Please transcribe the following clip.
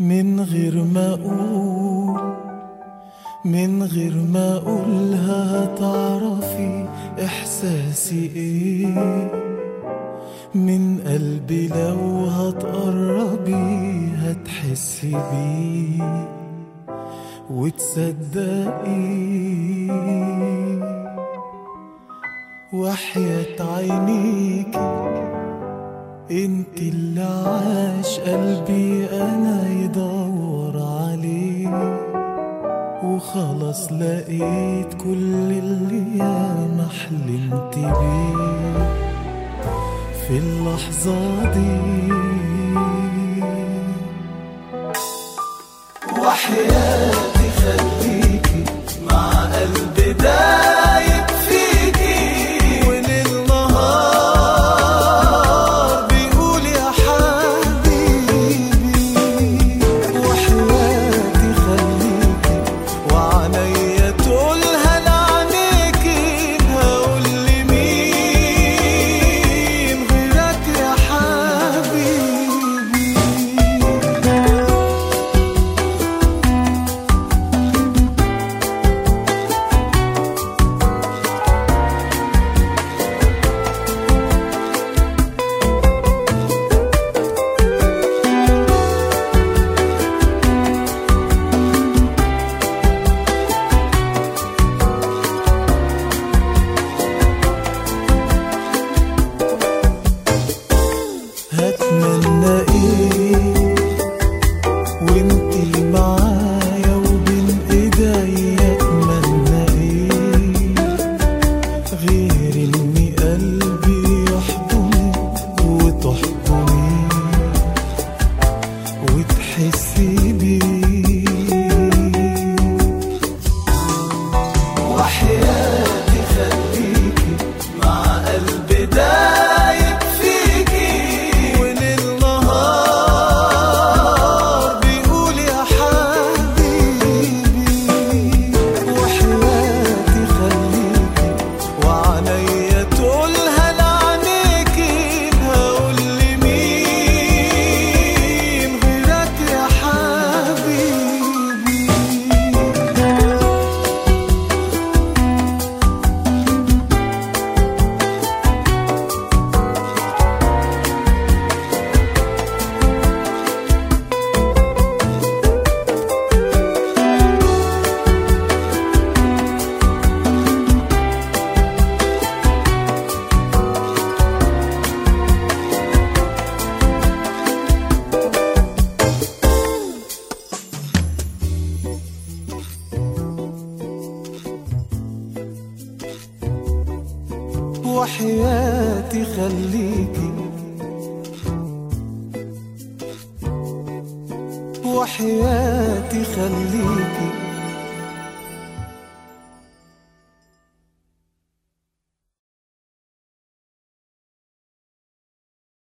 من غير ما اقول من غير ما اقولها هتعرفي احساسي ايه من قلبي لو هتقربي هتحسي بيه وتصدقي وحياة عينيكي انت اللي عاش قلبي انا يدور عليه وخلاص لقيت كل اللي ياما حلمت بيه في اللحظة دي وحياتي خليكي مع قلبي دايب فيكي وليل نهار بيقول يا حبيبي وحياتي خليكي وعنيا تقولها لعنيكي هقول لمين غيرك يا حبيبي هتمنى ايه وانتي معايا وبين ايديا اتمنى ايه غير اني قلبي يحضنك وتحضني وتحسي بيه وحياتي خليكي مع قلبي دايب فيكي وليل نهار بيقول يا حبيبي وحياتي خليكي وعنيا تقولها لعنيكي هقول لمين غيرك يا حبيبي وحياتي خليكي وحياتي خليكي